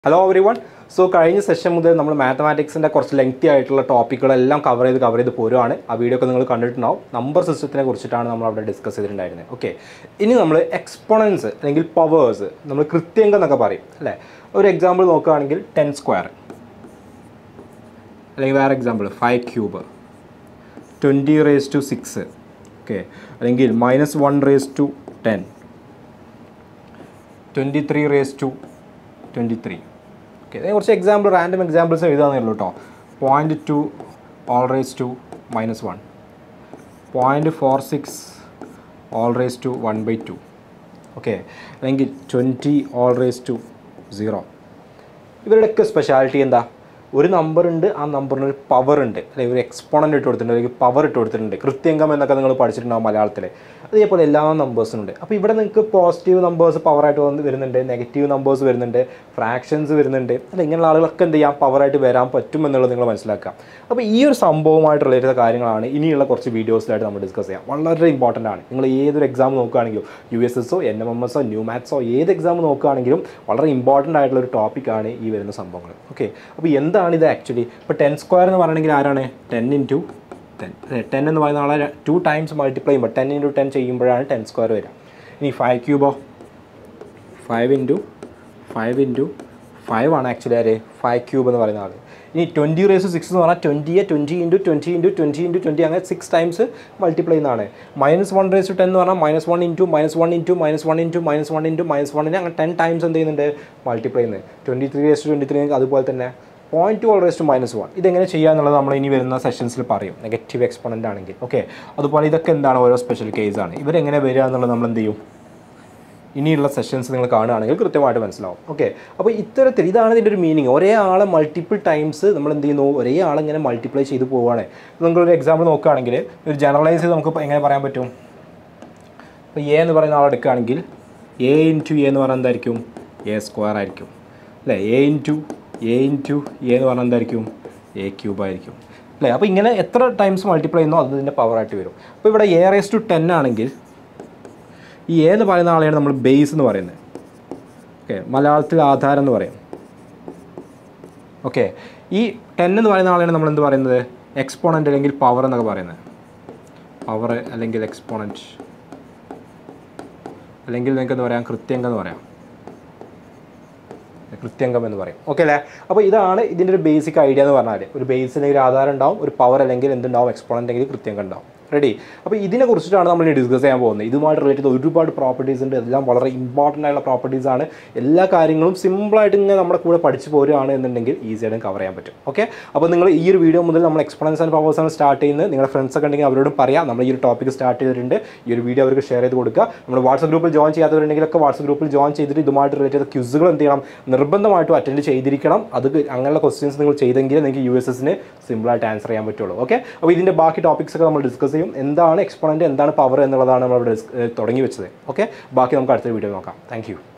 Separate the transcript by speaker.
Speaker 1: hello everyone so കഴിഞ്ഞ session മുതൽ നമ്മൾ മാത്തമാറ്റിക്സിൻ്റെ കുറച്ച് ലെങ്തി ആയിട്ടുള്ള ടോപ്പിക്കുകളെല്ലാം കവർ ചെയ്ത് കവർ ചെയ്ത് പോരുവാണ് ആ വീഡിയോ ഒക്കെ നിങ്ങൾ കണ്ടിട്ടുണ്ടാവും നമ്പർ സിസ്റ്റത്തിനെ കുറിച്ചിട്ടാണ് നമ്മൾ അവിടെ ഡിസ്കസ് ചെയ്തിട്ടുണ്ടായിരുന്നത് ഓക്കെ ഇനി നമ്മൾ എക്സ്പോണൻസ് അല്ലെങ്കിൽ പവേഴ്സ് നമ്മൾ കൃത്യങ്കം എന്നൊക്കെ പറയും അല്ലേ ഒരു എക്സാമ്പിൾ നോക്കുകയാണെങ്കിൽ ടെൻ സ്ക്വയർ അല്ലെങ്കിൽ വേറെ example five cube twenty raise to six okay അല്ലെങ്കിൽ minus one raise to ten twenty three raise to twenty three okay ഇതിനെ കുറച്ച് എക്സാമ്പിൾ റാൻഡം എക്സാമ്പിൾസ് എഴുതാന്നേ ഉള്ളൂ കേട്ടോ point two all raise to minus one point four six all raise to one by two okay അല്ലെങ്കിൽ twenty all raise to zero ഇവരുടെയൊക്കെ speciality എന്താ ഒരു number ഉണ്ട് ആ നമ്പറിന് ഒരു പവർ ഉണ്ട് അല്ലെങ്കിൽ ഒരു എക്സ്പോണൻ്റ് ഇട്ട് കൊടുത്തിട്ടുണ്ട് അല്ലെങ്കിൽ പവർ ഇട്ട് കൊടുത്തിട്ടുണ്ട് കൃത്യങ്കം എന്നൊക്കെ നിങ്ങൾ പഠിച്ചിട്ടുണ്ടാവും മലയാളത്തിൽ അതേപോലെ എല്ലാ നമ്പേഴ്സും ഉണ്ട് അപ്പോൾ ഇവിടെ നിങ്ങൾക്ക് പോസിറ്റീവ് നമ്പേഴ്സ് പവറായിട്ട് വന്ന് വരുന്നുണ്ട് നെഗറ്റീവ് നമ്പേഴ്സ് വരുന്നുണ്ട് ഫ്രാക്ഷൻസ് വരുന്നുണ്ട് അല്ല ഇങ്ങനെയുള്ള ആളുകളൊക്കെ എന്ത് ചെയ്യാം പവറായിട്ട് വരാൻ പറ്റും എന്നുള്ളത് നിങ്ങൾ മനസ്സിലാക്കുക അപ്പോൾ ഈ ഒരു സംഭവമായിട്ട് റിലേറ്റഡ് കാര്യങ്ങളാണ് ഇനിയുള്ള കുറച്ച് വീഡിയോസിലായിട്ട് നമ്മൾ ഡിസ്കസ് ചെയ്യാം വളരെ ഇമ്പോർട്ടൻ്റ് ആണ് നിങ്ങൾ ഏതൊരു എക്സാം നോക്കുകയാണെങ്കിലും യു എസ് എസോ എൻ എം എം എസോ ന്യൂ മാത്സോ ഏത് എക്സാം നോക്കുകയാണെങ്കിലും വളരെ ഇമ്പോർട്ടൻ്റ് ആയിട്ടുള്ള ഒരു ടോപ്പിക്കാണ് ഈ വരുന്ന സംഭവങ്ങൾ ഓക്കെ അപ്പോൾ എന്താണ് ഇത് ആക്ച്വലി ഇപ്പോൾ ടെൻ സ്ക്വയർ എന്ന് പറയണമെങ്കിൽ ആരാണ് ടെൻ ഇൻറ്റു ടെൻ ടെൻ എന്ന് പറയുന്ന ആളെ ടു ടൈംസ് മൾട്ടിപ്ലൈ ചെയ്യുമ്പോൾ ടെൻ ഇൻറ്റു ടെൻ ചെയ്യുമ്പോഴാണ് ടെൻ സ്ക്വയർ വരിക ഇനി ഫൈവ് ക്യൂബോ five into five into five ആണ് ആക്ച്വലി ആര് ഫൈവ് ക്യൂബ് എന്ന് പറയുന്ന ആൾ ഇനി ട്വൻറ്റി റേസ് സിക്സ് എന്ന് പറഞ്ഞാൽ ട്വൻറ്റിയെ twenty into twenty into twenty into twenty അങ്ങനെ സിക്സ് ടൈംസ് മൾട്ടിപ്ലൈ ചെയ്യുന്നതാണ് മൈനസ് വൺ റേസ് ടെൻ എന്ന് പറഞ്ഞാൽ minus one into minus one into minus one into minus one into minus വണ്ണിന് അങ്ങനെ ടെൻ ടൈംസ് എന്ത് ചെയ്യുന്നുണ്ട് മൾട്ടിപ്ലൈ ചെയ്യുന്നത് twenty three raise twenty three അതുപോലെ തന്നെ point two all raise to minus one ഇതെങ്ങനെ ചെയ്യാന്നുള്ളത് നമ്മൾ ഇനി വരുന്ന സെഷൻസിൽ പറയും നെഗറ്റീവ് എക്സ്പോണൻ്റ് ആണെങ്കിൽ ഓക്കെ അതുപോലെ ഇതൊക്കെ എന്താണ് ഓരോ സ്പെഷ്യൽ കേസാണ് ഇവരെങ്ങനെ വരിക എന്നുള്ളത് നമ്മൾ എന്ത് ചെയ്യും ഇനിയുള്ള സെഷൻസ് നിങ്ങൾ കാണുകയാണെങ്കിൽ കൃത്യമായിട്ട് മനസ്സിലാവും ഓക്കെ അപ്പോൾ ഇത്തരത്തിൽ ഇതാണ് ഇതിൻ്റെ ഒരു മീനിങ് ഒരേ ആളെ മൾട്ടിപ്പിൾ ടൈംസ് നമ്മൾ എന്ത് ചെയ്യുന്നു ഒരേ ആളിങ്ങനെ മൾട്ടിപ്ലൈ ചെയ്ത് പോവുകയാണ് നിങ്ങളൊരു എക്സാമ്പിൾ നോക്കുകയാണെങ്കിൽ ഒരു ജനറലൈസ് ചെയ്ത് നമുക്ക് എങ്ങനെ പറയാൻ പറ്റും ഇപ്പോൾ എ എന്ന് പറയുന്ന ആളെടുക്കുകയാണെങ്കിൽ എ ഇൻറ്റു എ എന്ന് പറയുന്നത് എന്തായിരിക്കും എ സ്ക്വയർ ആയിരിക്കും അല്ലേ A into A into A എന്ന് പറഞ്ഞാൽ എന്തായിരിക്കും എ ക്യൂബ് ആയിരിക്കും അല്ലേ അപ്പോൾ ഇങ്ങനെ എത്ര ടൈംസ് മൾട്ടിപ്ലൈ ചെയ്യുന്നോ അത് ഇതിൻ്റെ പവറായിട്ട് വരും അപ്പോൾ ഇവിടെ എ റേസ് ടു ടെൻ ആണെങ്കിൽ ഈ എ എന്ന് പറയുന്ന ആളെയാണ് നമ്മൾ ബേസ് എന്ന് പറയുന്നത് ഓക്കെ മലയാളത്തിൽ ആധാരം എന്ന് പറയും ഓക്കെ ഈ ടെൻ എന്ന് പറയുന്ന ആളെയാണ് നമ്മൾ എന്ത് പറയുന്നത് എക്സ്പോണൻ്റ് അല്ലെങ്കിൽ പവർ എന്നൊക്കെ പറയുന്നത് പവർ അല്ലെങ്കിൽ എക്സ്പോണൻറ്റ് അല്ലെങ്കിൽ നിങ്ങൾക്ക് എന്താ പറയാം കൃത്യങ്കം എന്ന് പറയാം കൃത്യങ്കം എന്ന് പറയും ഓക്കെ അല്ലേ അപ്പോൾ ഇതാണ് ഇതിൻ്റെ ഒരു ബേസിക് ഐഡിയ എന്ന് പറഞ്ഞാൽ ഒരു ബേസിന് ഒരു ആധാരം ഉണ്ടാവും ഒരു പവർ അല്ലെങ്കിൽ എന്തുണ്ടാവും എക്സ്പോണൻ്റ് അല്ലെങ്കിൽ കൃത്യങ്കം ഉണ്ടാവും റെഡി അപ്പോൾ ഇതിനെ കുറിച്ചിട്ടാണ് നമ്മൾ ഡിസ്കസ് ചെയ്യാൻ പോകുന്നത് ഇതുമായിട്ട് റിലേറ്റഡ് ഒരുപാട് പ്രോപ്പർട്ടീസ് ഉണ്ട് എല്ലാം വളരെ ഇമ്പോർട്ടൻ്റ് ആയിട്ടുള്ള പ്രോപ്പർട്ടീസ് ആണ് എല്ലാ കാര്യങ്ങളും സിമ്പിളായിട്ട് ഇങ്ങനെ നമ്മുടെ കൂടെ പഠിച്ചു പോരുകയാണ് എന്നുണ്ടെങ്കിൽ ഈസി ആയിട്ട് കവർ ചെയ്യാൻ പറ്റും ഓക്കെ അപ്പോൾ നിങ്ങൾ ഈ ഒരു വീഡിയോ മുതൽ നമ്മൾ എക്സ്പെൻസ് ആൻഡ് പവേഴ്സ് ആണ് സ്റ്റാർട്ട് ചെയ്യുന്നത് നിങ്ങളുടെ ഫ്രണ്ട്സ് ഒക്കെ ഉണ്ടെങ്കിൽ അവരോടും പറയാം നമ്മൾ ഈ ഒരു ടോപ്പിക് സ്റ്റാർട്ട് ചെയ്തിട്ടുണ്ട് ഈ ഒരു വീഡിയോ അവർക്ക് ഷെയർ ചെയ്ത് കൊടുക്കുക നമ്മൾ വാട്സപ്പ് ഗ്രൂപ്പിൽ ജോയിൻ ചെയ്യാത്തവരുണ്ടെങ്കിലൊക്കെ വാട്സപ്പ് ഗ്രൂപ്പിൽ ജോയിൻ ചെയ്തിട്ട് ഇതുമായിട്ട് റിലേറ്റഡ് ക്യൂസുകൾ എന്ത് ചെയ്യണം നിർബന്ധമായിട്ടും അറ്റൻഡ് ചെയ്തിരിക്കണം അത് അങ്ങനെയുള്ള ക്വസ്റ്റ്യൻസ് നിങ്ങൾ ചെയ്തെങ്കിൽ നിങ്ങൾക്ക് യു എസ് എസിന് സിമ്പിളായിട്ട് ആൻസർ ചെയ്യാൻ പറ്റുള്ളൂ ഓക്കെ അപ്പോൾ ഇതിൻ്റെ ബാക്കി ടോപ്പിക്സ് ഒക്കെ നമ്മൾ ഡിസ്കസ് ചെയ്യും എന്താണ് എക്സ്പോണൻറ്റ് എന്താണ് പവർ എന്നുള്ളതാണ് നമ്മൾ ഇവിടെ തുടങ്ങി വെച്ചത് ഓക്കെ ബാക്കി നമുക്ക് അടുത്ത വീഡിയോ നോക്കാം താങ്ക്